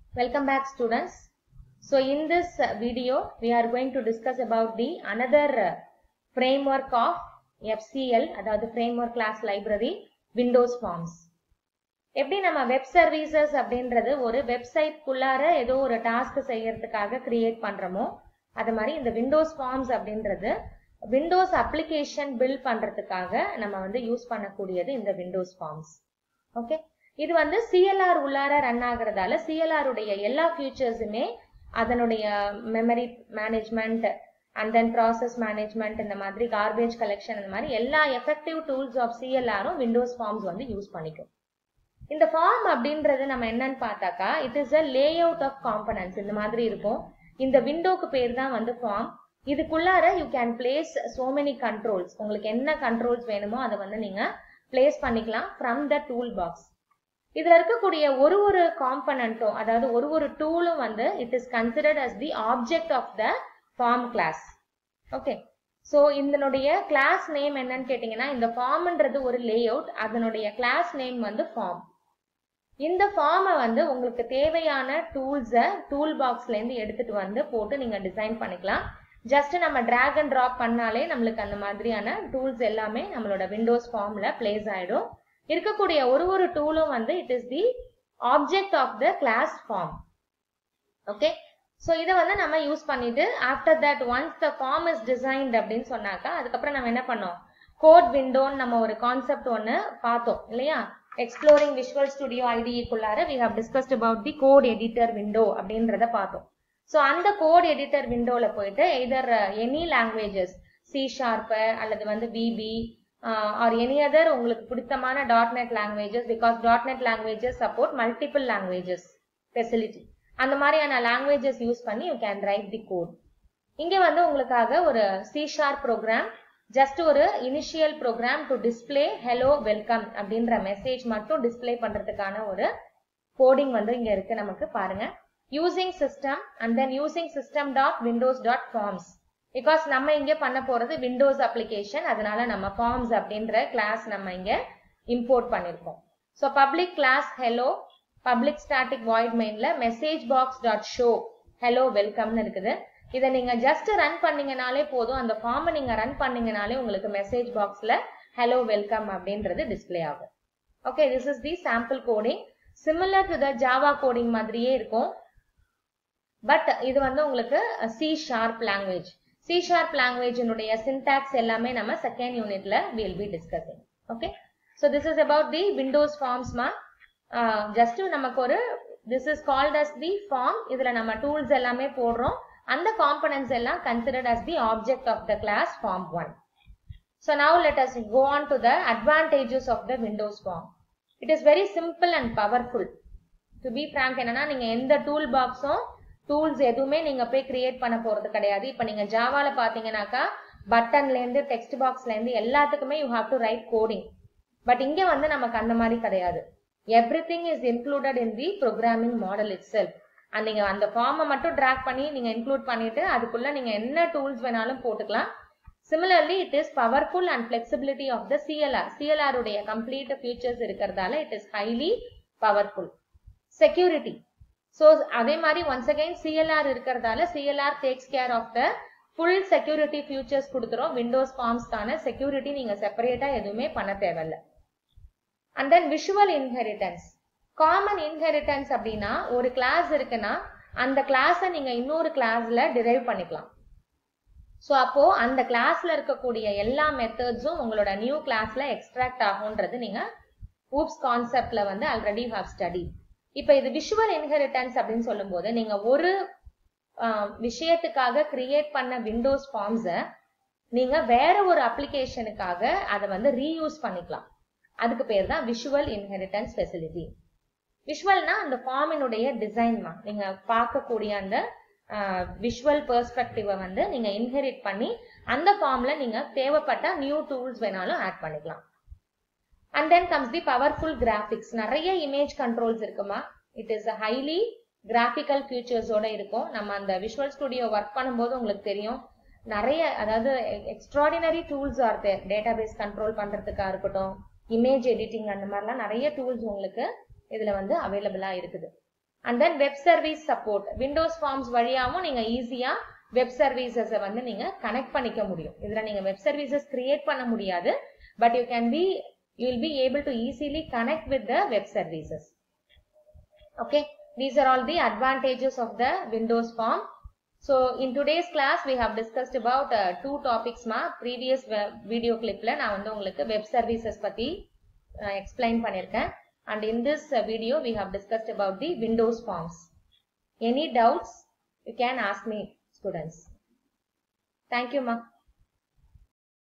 Welcome back students. So in this uh, video we are going to discuss about the another uh, framework of FCL அதாவது framework class library Windows Forms. எப்படி நம்ம web services அப்படின்றது ஒரு website குள்ளார ஏதோ ஒரு task செய்யறதுக்காக create பண்றோமோ அது மாதிரி இந்த விண்டோஸ் ஃபார்ம்ஸ் அப்படின்றது விண்டோஸ் அப்ளிகேஷன் பில்ட் பண்றதுக்காக நம்ம வந்து யூஸ் பண்ணக்கூடியது இந்த விண்டோஸ் ஃபார்ம்ஸ் ஓகே இது வந்து சிஎல்ஆர் உள்ளார ரன் ஆகுறதால சிஎல்ஆர் உடைய எல்லா ஃபியூச்சர்ஸுமே அதனுடைய memory management and then process management இந்த மாதிரி கார்பேஜ் கலெக்ஷன் இந்த மாதிரி எல்லா எஃபெக்டிவ் டூல்ஸ் ஆஃப் சிஎல்ஆரும் விண்டோஸ் ஃபார்ம்ஸ் வந்து யூஸ் பண்ணிக்கும் இந்த ஃபார்ம் அப்படின்றது நம்ம என்னன்னு பார்த்தாக்கா it is a layout of components இந்த மாதிரி இருக்கும் இந்த விண்டோக்கு பேர் தான் வந்து ஃபார்ம் இதுக்குள்ளார you can place so many controls உங்களுக்கு என்ன கண்ட்ரோல்ஸ் வேணுமோ அதை வந்து நீங்க பிளேஸ் பண்ணிக்கலாம் ஃப்ரம் த டூல் பாக்ஸ் இதுல இருக்கக்கூடிய ஒரு ஒரு காம்பனண்ட்டும் அதாவது ஒரு ஒரு டூலும் வந்து it is considered as the object of the form class okay so இதனுடைய கிளாஸ் நேம் என்னன்னு கேட்டீங்கன்னா இந்த ஃபார்ம்ன்றது ஒரு லே அவுட் அதனுடைய கிளாஸ் நேம் வந்து ஃபார்ம் இந்த ஃபார்மை வந்து உங்களுக்கு தேவையான டூல்ஸை டூல் பாக்ஸ்லேருந்து எடுத்துட்டு வந்து போட்டு நீங்கள் டிசைன் பண்ணிக்கலாம் ஜஸ்ட் நம்ம டிராக் அண்ட் ட்ராப் பண்ணாலே நம்மளுக்கு அந்த மாதிரியான டூல்ஸ் எல்லாமே நம்மளோட விண்டோஸ் ஃபார்மில் பிளேஸ் ஆகிடும் இருக்கக்கூடிய ஒரு ஒரு டூலும் வந்து it is the object of the class form okay so இதை வந்து நம்ம யூஸ் பண்ணிட்டு after that once the form is designed அப்படின்னு சொன்னாக்கா அதுக்கப்புறம் நம்ம என்ன பண்ணோம் கோட் விண்டோன்னு நம்ம ஒரு கான்செப்ட் ஒன்று பார்த்தோம் இல்லையா எக்ஸ்ப்ளோரிங் விஷுவல் ஸ்டுடியோ ஐடிக்குள்ளார we have discussed about the code editor window அப்படின்றத பார்த்தோம் ஸோ அந்த கோட் எடிட்டர் விண்டோவில் போயிட்டு either any languages C sharp அல்லது வந்து விபி ஆர் எனி அதர் உங்களுக்கு பிடித்தமான dot net languages because dot net languages support multiple languages facility அந்த மாதிரியான லாங்குவேஜஸ் யூஸ் பண்ணி you can write the code இங்கே வந்து உங்களுக்காக ஒரு சி ஷார்ப் ப்ரோக்ராம் ஜஸ்ட் ஒரு initial program to display hello welcome அப்படின்ற மெசேஜ் மட்டும் டிஸ்பிளே பண்றதுக்கான ஒரு கோடிங் வந்து இங்க இருக்கு நமக்கு பாருங்க using system and then using system dot Windows dot forms because நம்ம இங்க பண்ண போறது விண்டோஸ் அப்ளிகேஷன் அதனால நம்ம ஃபார்ம்ஸ் அப்படின்ற கிளாஸ் நம்ம இங்க இம்போர்ட் பண்ணிருக்கோம் so public class hello public static void மெயின்ல message box dot show hello வெல்கம்னு இருக்குது இதை நீங்க ஜஸ்ட் ரன் பண்ணீங்கனாலே போதும் அந்த ஃபார்மை நீங்க ரன் பண்ணீங்கனாலே உங்களுக்கு மெசேஜ் பாக்ஸ்ல ஹலோ வெல்கம் அப்படின்றது டிஸ்பிளே ஆகும் okay this is the sample coding similar to the Java coding மாதிரியே இருக்கும் பட் இது வந்து உங்களுக்கு C sharp language C sharp லாங்குவேஜினுடைய சின்டாக்ஸ் எல்லாமே நம்ம செகண்ட் யூனிட்ல will be discussing okay so this is about the Windows ஃபார்ம்ஸ்மா ஜஸ்ட் நமக்கு ஒரு this is called as the form இதுல நம்ம டூல்ஸ் எல்லாமே போடுறோம் அந்த காம்பனன்ட்ஸ் எல்லாம் considered as the object of the class form one so now let us go on to the advantages of the Windows form it is very simple and powerful to be frank என்னன்னா நீங்க எந்த tool பாக்ஸும் tools எதுவுமே நீங்க போய் create பண்ண போறது கிடையாது இப்போ நீங்க ஜாவால பாத்தீங்கன்னாக்கா பட்டன்ல இருந்து டெக்ஸ்ட் பாக்ஸ்ல இருந்து எல்லாத்துக்குமே you have to write coding but இங்க வந்து நமக்கு அந்த மாதிரி கிடையாது everything is included in the programming model itself and நீங்க அந்த ஃபார்மை மட்டும் ட்ராக் பண்ணி நீங்க இன்க்ளூட் பண்ணிட்டு அதுக்குள்ள நீங்க என்ன டூல்ஸ் வேணாலும் போட்டுக்கலாம் similarly it is powerful and flexibility of the CLR CLR உடைய கம்ப்ளீட் ஃபியூச்சர்ஸ் இருக்கிறதால it is highly powerful security so அதே மாதிரி ஒன்ஸ் அகைன் சிஎல்ஆர் இருக்கிறதால CLR takes care of the full security features கொடுத்துரும் விண்டோஸ் ஃபார்ம்ஸ்க்கான security நீங்க செப்பரேட்டா எதுவுமே பண்ண தேவையில்ல and then visual inheritance common inheritance அப்படின்னா ஒரு கிளாஸ் இருக்குன்னா அந்த கிளாஸை நீங்க இன்னொரு கிளாஸ்ல டிரைவ் பண்ணிக்கலாம் ஸோ அப்போ அந்த கிளாஸ்ல இருக்கக்கூடிய எல்லா மெத்தட்ஸும் உங்களோட நியூ கிளாஸ்ல எக்ஸ்ட்ராக்ட் ஆகும்ன்றது நீங்க ஊப்ஸ் கான்செப்ட்ல வந்து ஆல்ரெடி ஹாவ் ஸ்டடி இப்போ இது விஷுவல் இன்ஹெரிட்டன்ஸ் அப்படின்னு சொல்லும்போது நீங்க ஒரு விஷயத்துக்காக கிரியேட் பண்ண விண்டோஸ் ஃபார்ம்ஸை நீங்க வேற ஒரு அப்ளிகேஷனுக்காக அதை வந்து ரீயூஸ் பண்ணிக்கலாம் அதுக்கு பேர் தான் விஷுவல் இன்ஹெரிட்டன்ஸ் ஃபெசிலிட்டி விஷுவல்னா அந்த ஃபார்மினுடைய டிசைன்மா நீங்க பார்க்கக்கூடிய அந்த விஷுவல் பெர்ஸ்பெக்டிவை வந்து நீங்க இன்ஹெரிட் பண்ணி அந்த ஃபார்ம்ல நீங்க தேவைப்பட்ட நியூ டூல்ஸ் வேணாலும் ஆட் பண்ணிக்கலாம் and then comes the powerful graphics நிறைய இமேஜ் கண்ட்ரோல்ஸ் இருக்குமா இட் இஸ் ஹைலி கிராஃபிக்கல் ஃபியூச்சர்ஸோட இருக்கும் நம்ம அந்த விஷுவல் ஸ்டுடியோ ஒர்க் பண்ணும்போது உங்களுக்கு தெரியும் நிறைய அதாவது extraordinary tools are there database control பண்றதுக்கா இருக்கட்டும் இமேஜ் எடிட்டிங் அந்த மாதிரிலாம் நிறைய டூல்ஸ் உங்களுக்கு இதுல வந்து அவைலபிளா இருக்குது and then web service support Windows forms வழியாகவும் நீங்க ஈஸியா வெப் சர்வீசஸை வந்து நீங்க கனெக்ட் பண்ணிக்க முடியும் இதுல நீங்க வெப் சர்வீசஸ் கிரியேட் பண்ண முடியாது but you can be you will be able to easily connect with the web services okay these are all the advantages of the windows form so in today's class we have discussed about uh, two topics ma previous video clipல நான் வந்து உங்களுக்கு web services பத்தி uh, explain பண்ணிருக்கேன் and in this uh, video we have discussed about the windows forms any doubts you can ask me students thank you ma